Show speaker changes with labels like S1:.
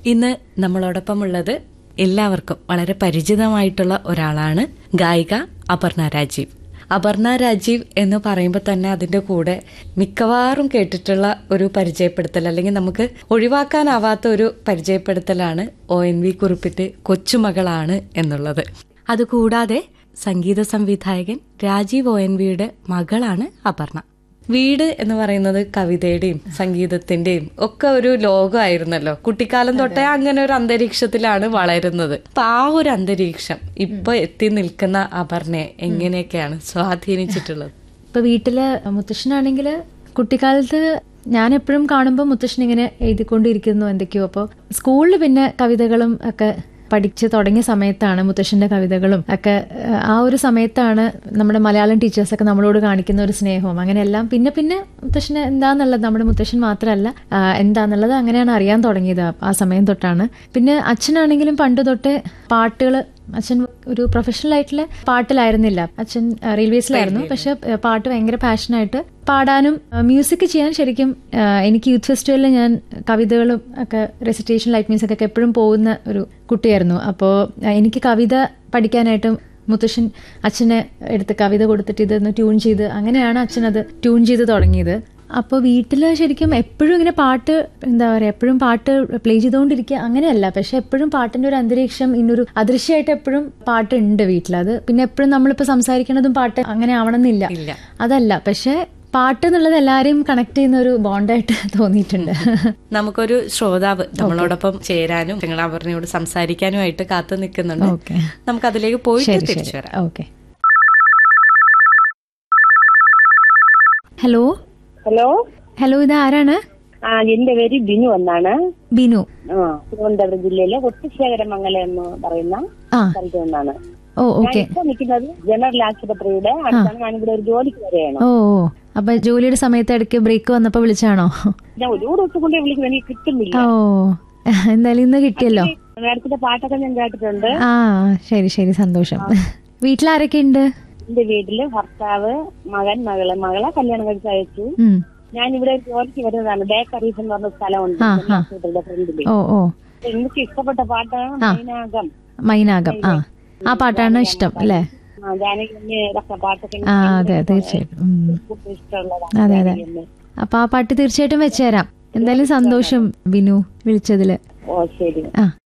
S1: ഇന്ന് നമ്മളോടൊപ്പം ഉള്ളത് എല്ലാവർക്കും വളരെ പരിചിതമായിട്ടുള്ള ഒരാളാണ് ഗായിക അപർണ രാജീവ് അപർണ രാജീവ് എന്ന് പറയുമ്പോൾ തന്നെ അതിന്റെ കൂടെ മിക്കവാറും കേട്ടിട്ടുള്ള ഒരു പരിചയപ്പെടുത്തൽ അല്ലെങ്കിൽ നമുക്ക് ഒഴിവാക്കാനാവാത്ത ഒരു പരിചയപ്പെടുത്തലാണ് ഒ എൻ വി കുറിപ്പിട്ട് കൊച്ചുമകളാണ് എന്നുള്ളത് അതുകൂടാതെ സംഗീത സംവിധായകൻ രാജീവ് ഒ എൻ വിയുടെ മകളാണ് അപർണ വീട് എന്ന് പറയുന്നത് കവിതയുടെയും സംഗീതത്തിന്റെയും ഒക്കെ ഒരു ലോകമായിരുന്നല്ലോ കുട്ടിക്കാലം തൊട്ടേ അങ്ങനെ ഒരു അന്തരീക്ഷത്തിലാണ് വളരുന്നത് അപ്പൊ ആ ഒരു അന്തരീക്ഷം ഇപ്പൊ എത്തി നിൽക്കുന്ന അപർണയെ എങ്ങനെയൊക്കെയാണ് സ്വാധീനിച്ചിട്ടുള്ളത്
S2: ഇപ്പൊ വീട്ടില് മുത്തശ്ശനാണെങ്കിൽ കുട്ടിക്കാലത്ത് ഞാൻ എപ്പോഴും കാണുമ്പോൾ മുത്തശ്ശൻ ഇങ്ങനെ എഴുതിക്കൊണ്ടിരിക്കുന്നു എന്തൊക്കെയോ അപ്പോൾ സ്കൂളിൽ പിന്നെ കവിതകളും ഒക്കെ പഠിച്ച് തുടങ്ങിയ സമയത്താണ് മുത്തശ്ശന്റെ കവിതകളും ഒക്കെ ഏഹ്, ആ ഒരു സമയത്താണ് നമ്മുടെ മലയാളം ടീച്ചേഴ്സൊക്കെ നമ്മളോട് കാണിക്കുന്ന ഒരു സ്നേഹവും അങ്ങനെയെല്ലാം പിന്നെ പിന്നെ മുത്തശ്ശന് എന്താന്നുള്ളത് നമ്മുടെ മുത്തശ്ശൻ മാത്രമല്ല ആ, എന്താന്നുള്ളത് അങ്ങനെയാണ് അറിയാൻ തുടങ്ങിയത് ആ- ആ സമയം തൊട്ടാണ് പിന്നെ അച്ഛനാണെങ്കിലും പണ്ട് തൊട്ടേ പാട്ടുകൾ അച്ഛൻ ഒരു പ്രൊഫഷണൽ ആയിട്ടുള്ള പാട്ടിലായിരുന്നില്ല അച്ഛൻ ആ, റെയിൽവേസിലായിരുന്നു പക്ഷെ ആ, പാട്ട് ഭയങ്കര പാഷനായിട്ട് പാടാനും മ്യൂസിക് ചെയ്യാൻ ശരിക്കും ആ, എനിക്ക് യൂത്ത് ഫെസ്റ്റിവലിൽ ഞാൻ കവിതകളും ഒക്കെ റെസിറ്റേഷൻ ലൈറ്റ് മ്യൂസിക് ഒക്കെ എപ്പോഴും പോകുന്ന ഒരു കുട്ടിയായിരുന്നു അപ്പോൾ എനിക്ക് കവിത പഠിക്കാനായിട്ട് മുത്തശ്ശൻ അച്ഛനെ എടുത്ത് കവിത കൊടുത്തിട്ട് ഇതൊന്ന് ട്യൂൺ ചെയ്ത് അങ്ങനെയാണ് അച്ഛൻ അത് ട്യൂൺ ചെയ്ത് തുടങ്ങിയത് അപ്പോൾ വീട്ടിൽ ശരിക്കും എപ്പോഴും ഇങ്ങനെ പാട്ട് എന്താ പറയുക എപ്പോഴും പാട്ട് പ്ലേ ചെയ്തുകൊണ്ടിരിക്കുക അങ്ങനെയല്ല പക്ഷെ എപ്പോഴും പാട്ടിന്റെ ഒരു അന്തരീക്ഷം ഇന്നൊരു അദൃശ്യമായിട്ട് എപ്പോഴും പാട്ട് ഉണ്ട് വീട്ടിൽ അത് പിന്നെ എപ്പോഴും നമ്മളിപ്പോൾ സംസാരിക്കുന്നതും പാട്ട് അങ്ങനെ ആവണമെന്നില്ല
S1: ഇല്ല
S2: അതല്ല പക്ഷെ പാട്ട് എന്നുള്ളത് എല്ലാരെയും കണക്ട് ചെയ്യുന്ന ഒരു ബോണ്ടായിട്ട് തോന്നിയിട്ടുണ്ട്
S1: നമുക്കൊരു ശ്രോതാവ് നമ്മളോടൊപ്പം ചേരാനും നിങ്ങൾ അപർണയോട് സംസാരിക്കാനുമായിട്ട് കാത്തു നിൽക്കുന്നുണ്ട്
S2: ഓക്കെ
S1: നമുക്ക് അതിലേക്ക് പോയിട്ട്
S2: ശരി
S1: തിരിച്ചു
S2: ശരി
S1: വരാം
S2: ഓക്കെ ഹലോ
S3: ഹലോ
S2: ഹലോ ഇത് ആരാണ്
S3: ആ എന്റെ പേര് ബിനു എന്നാണ്
S2: ബിനു
S3: ആ തിരുവനന്തപുരം ജില്ലയിലെ ഒട്ടിശേഖരമംഗലം എന്ന് പറയുന്ന
S2: ആ
S3: സ്ഥലത്ത് നിന്നാണ്
S2: ഓ
S3: ഞാൻ
S2: ഓക്കെ
S3: ഇപ്പൊ നിൽക്കുന്നത് ജനറൽ ആശുപത്രിയുടെ അടുത്താണ് ഞാനിവിടെ ഒരു ജോലിക്ക് വരെയാണ്
S2: ഓ ഓ. അപ്പൊ ജോലിയുടെ സമയത്ത് ഇടയ്ക്ക് ബ്രേക്ക് വന്നപ്പോ വിളിച്ചാണോ
S3: ഞാൻ ഒരു ദിവസം കൊണ്ട് വിളിക്കുന്നത് എനിക്ക് കിട്ടുന്നില്ല
S2: ഓ എന്തായാലും ഇന്ന് കിട്ടിയല്ലോ
S3: നേരത്തെ പാട്ടൊക്കെ ഞാൻ കേട്ടിട്ടുണ്ട്
S2: ആ ശരി ശരി സന്തോഷം വീട്ടിലാരൊക്കെ ഉണ്ട്
S3: എന്റെ വീട്ടില് ഭർത്താവ് മകൻ മകള് മകളെ കല്യാണം കഴിച്ച് അയച്ചു
S2: ഉം.
S3: ഞാൻ ഇവിടെ ഒരു ജോലിക്ക് വരുന്നതാണ് ബേക്കറീസ് എന്ന് പറഞ്ഞ സ്ഥലമുണ്ട്
S2: ആ,
S3: ജനറൽ
S2: ആ.
S3: ആശുപത്രിയുടെ ഫ്രണ്ടില്
S2: ഓ ഓ
S3: എനിക്ക് ഇഷ്ടപ്പെട്ട പാട്ടാണ്
S2: ആ.
S3: മൈനാകം
S2: മൈനാകം ആ ആ പാട്ടാണ് ഇഷ്ടം അല്ലേ
S3: ആ, ജാനകി ഇതൊക്കെ പാട്ടൊക്കെ
S2: ആ
S3: എനിക്ക്
S2: അതെ
S3: ഭയങ്കര
S2: തീർച്ചയായിട്ടും ഉം.
S3: खूप ഇഷ്ടമുള്ളതാണ്
S2: അതെ അതെ
S3: ജാനകി അമ്മ.
S2: അപ്പൊ ആ പാട്ട് തീർച്ചയായിട്ടും വെച്ചുതരാം എന്തായാലും സന്തോഷം ബിനു വിളിച്ചതില്
S3: ഓ ശരി
S2: ആ